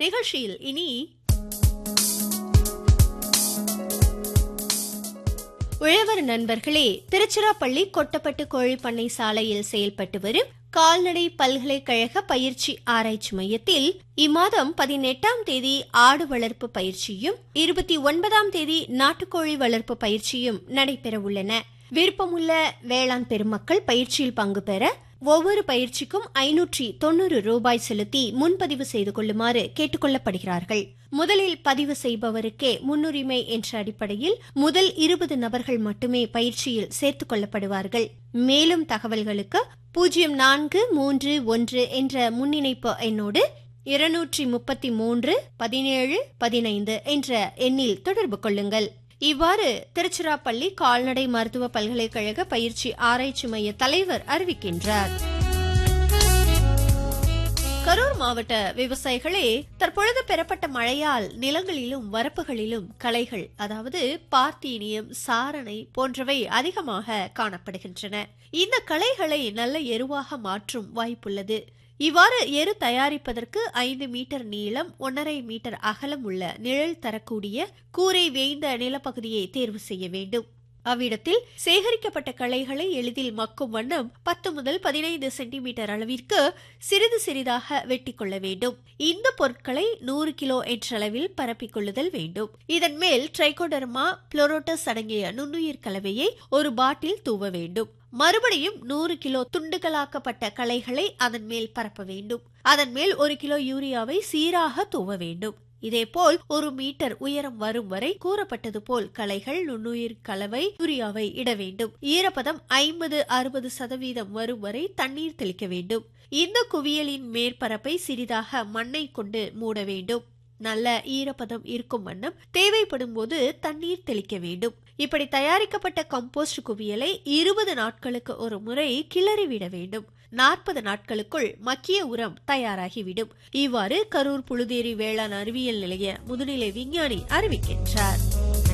நிகழ்ச்சியில் இனி உழவர் நண்பர்களே திருச்சிராப்பள்ளி கொட்டப்பட்டு கோழி பண்ணை சாலையில் செயல்பட்டு வரும் கால்நடை பல்கலைக்கழக பயிற்சி ஆராய்ச்சி மையத்தில் இம்மாதம் பதினெட்டாம் தேதி ஆடு வளர்ப்பு பயிற்சியும் இருபத்தி ஒன்பதாம் தேதி நாட்டுக்கோழி வளர்ப்பு பயிற்சியும் நடைபெறவுள்ளன விருப்பமுள்ள வேளாண் பெருமக்கள் பயிற்சியில் பங்கு பெற ஒவ்வொரு பயிற்சிக்கும் ஐநூற்றி தொண்ணூறு ரூபாய் செலுத்தி முன்பதிவு செய்து கொள்ளுமாறு கேட்டுக்கொள்ளப்படுகிறார்கள் முதலில் பதிவு செய்பவருக்கே முன்னுரிமை என்ற அடிப்படையில் முதல் இருபது நபர்கள் மட்டுமே பயிற்சியில் சேர்த்துக் கொள்ளப்படுவார்கள் மேலும் தகவல்களுக்கு பூஜ்ஜியம் நான்கு மூன்று ஒன்று என்ற முன்னிணைப்பு எண்ணோடு இருநூற்றி முப்பத்தி மூன்று பதினேழு பதினைந்து என்ற எண்ணில் தொடர்பு கொள்ளுங்கள் இவ்வாறு திருச்சிராப்பள்ளி கால்நடை மருத்துவ பல்கலைக்கழக பயிற்சி ஆராய்ச்சி மைய தலைவர் அறிவிக்கின்றார் கரூர் மாவட்ட விவசாயிகளே தற்பொழுது பெறப்பட்ட மழையால் நிலங்களிலும் வரப்புகளிலும் களைகள் அதாவது பார்த்தீனியம் சாரணை போன்றவை அதிகமாக காணப்படுகின்றன இந்த களைகளை நல்ல எருவாக மாற்றும் வாய்ப்புள்ளது இவ்வாறு எரு தயாரிப்பதற்கு ஐந்து மீட்டர் நீளம் ஒன்றரை மீட்டர் அகலம் உள்ள நிழல் தரக்கூடிய கூரை வேய்ந்த நிலப்பகுதியை தேர்வு செய்ய வேண்டும் அவ்விடத்தில் சேகரிக்கப்பட்ட களைகளை எளிதில் மக்கும் வண்ணம் பத்து முதல் பதினைந்து சென்டிமீட்டர் அளவிற்கு சிறிது சிறிதாக வெட்டி கொள்ள வேண்டும் இந்த பொருட்களை நூறு கிலோ என்ற அளவில் பரப்பிக் கொள்ளுதல் வேண்டும் இதன் மேல் ட்ரைகோடர்மா புளோரோட்டஸ் அடங்கிய நுண்ணுயிர் கலவையை ஒரு பாட்டில் தூவ வேண்டும் மறுபடியும் நூறு கிலோ துண்டுகளாக்கப்பட்ட களைகளை அதன் மேல் பரப்ப வேண்டும் அதன் மேல் ஒரு கிலோ யூரியாவை சீராக தூவ வேண்டும் இதேபோல் ஒரு மீட்டர் உயரம் வரும் வரை கூறப்பட்டது போல் களைகள் நுண்ணுயிர் கலவை யூரியாவை இட வேண்டும் ஈரப்பதம் ஐம்பது அறுபது சதவீதம் வரும் வரை தண்ணீர் தெளிக்க வேண்டும் இந்த குவியலின் மேற்பரப்பை சிறிதாக மண்ணை கொண்டு மூட வேண்டும் நல்ல ஈரப்பதம் இருக்கும் வண்ணம் தேவைப்படும் போது தண்ணீர் தெளிக்க வேண்டும் இப்படி தயாரிக்கப்பட்ட கம்போஸ்ட் குவியலை இருபது நாட்களுக்கு ஒரு முறை கிளறிவிட வேண்டும் நாற்பது நாட்களுக்குள் மக்கிய உரம் தயாராகிவிடும் இவ்வாறு கரூர் புழுதேரி வேளாண் அறிவியல் நிலைய முதுநிலை விஞ்ஞானி அறிவிக்கின்றார்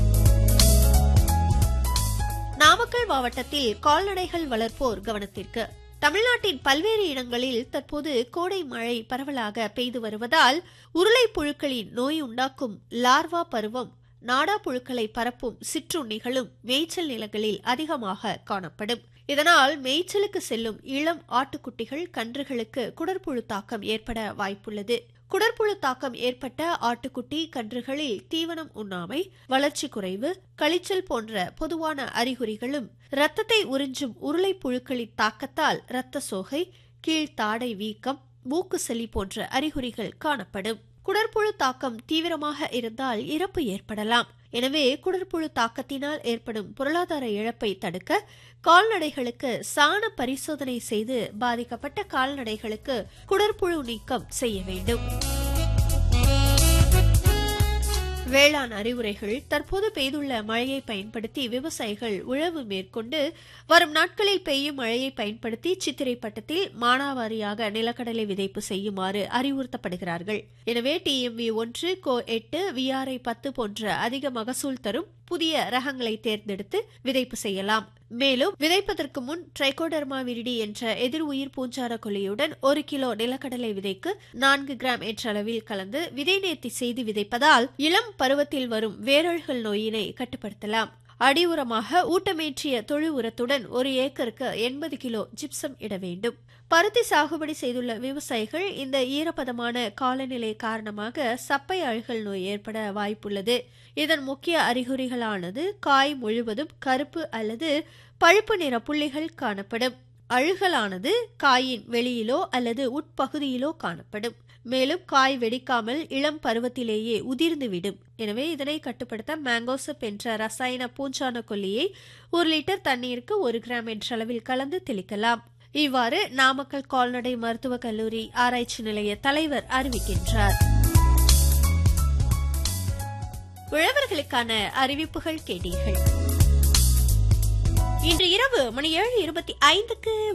நாமக்கல் மாவட்டத்தில் கால்நடைகள் வளர்ப்போர் கவனத்திற்கு தமிழ்நாட்டின் பல்வேறு இடங்களில் தற்போது கோடை மழை பரவலாக பெய்து வருவதால் உருளை புழுக்களின் நோய் உண்டாக்கும் லார்வா பருவம் நாடா புழுக்களை பரப்பும் சிற்றுண்ணிகளும் மேய்ச்சல் நிலங்களில் அதிகமாக காணப்படும் இதனால் மேய்ச்சலுக்கு செல்லும் இளம் ஆட்டுக்குட்டிகள் கன்றுகளுக்கு குடற்புழு தாக்கம் ஏற்பட வாய்ப்புள்ளது குடற்புழு தாக்கம் ஏற்பட்ட ஆட்டுக்குட்டி கன்றுகளில் தீவனம் உண்ணாமை வளர்ச்சி குறைவு கழிச்சல் போன்ற பொதுவான அறிகுறிகளும் இரத்தத்தை உறிஞ்சும் உருளை புழுக்களின் தாக்கத்தால் இரத்த சோகை கீழ்த்தாடை வீக்கம் மூக்கு சளி போன்ற அறிகுறிகள் காணப்படும் குடற்புழு தாக்கம் தீவிரமாக இருந்தால் இறப்பு ஏற்படலாம் எனவே குடற்புழு தாக்கத்தினால் ஏற்படும் பொருளாதார இழப்பை தடுக்க கால்நடைகளுக்கு சாண பரிசோதனை செய்து பாதிக்கப்பட்ட கால்நடைகளுக்கு குடற்புழு நீக்கம் செய்ய வேண்டும் வேளாண் அறிவுரைகள் தற்போது பெய்துள்ள மழையை பயன்படுத்தி விவசாயிகள் உழவு மேற்கொண்டு வரும் நாட்களில் பெய்யும் மழையை பயன்படுத்தி சித்திரை பட்டத்தில் மானாவாரியாக நிலக்கடலை விதைப்பு செய்யுமாறு அறிவுறுத்தப்படுகிறார்கள் எனவே டிஎம்வி ஒன்று கோ எட்டு விஆர்ஐ பத்து போன்ற அதிக மகசூல் தரும் புதிய ரகங்களை தேர்ந்தெடுத்து விதைப்பு செய்யலாம் மேலும் விதைப்பதற்கு முன் ட்ரைகோடர்மா விரிடி என்ற எதிர் உயிர் பூஞ்சார கொல்லியுடன் ஒரு கிலோ நிலக்கடலை விதைக்கு நான்கு கிராம் என்ற அளவில் கலந்து விதை நேர்த்தி செய்து விதைப்பதால் இளம் பருவத்தில் வரும் வேரல்கள் நோயினை கட்டுப்படுத்தலாம் அடி உரமாக ஊட்டமேற்றிய தொழு உரத்துடன் ஒரு ஏக்கருக்கு எண்பது கிலோ ஜிப்சம் இட வேண்டும் பருத்தி சாகுபடி செய்துள்ள விவசாயிகள் இந்த ஈரப்பதமான காலநிலை காரணமாக சப்பை அழுகல் நோய் ஏற்பட வாய்ப்புள்ளது இதன் முக்கிய அறிகுறிகளானது காய் முழுவதும் கருப்பு அல்லது பழுப்பு நிற புள்ளிகள் காணப்படும் அழுகலானது காயின் வெளியிலோ அல்லது உட்பகுதியிலோ காணப்படும் மேலும் காய் வெடிக்காமல் இளம் பருவத்திலேயே உதிர்ந்துவிடும் எனவே இதனை கட்டுப்படுத்த மேங்கோசப் என்ற ரசாயன பூஞ்சான கொல்லியை ஒரு லிட்டர் தண்ணீருக்கு ஒரு கிராம் என்ற அளவில் கலந்து தெளிக்கலாம் இவ்வாறு நாமக்கல் கால்நடை மருத்துவக் கல்லூரி ஆராய்ச்சி நிலைய தலைவர் அறிவிக்கின்றார் உழவர்களுக்கான அறிவிப்புகள் கேட்டீர்கள் இன்று இரவு மணி ஏழு இருபத்தி ஐந்துக்கு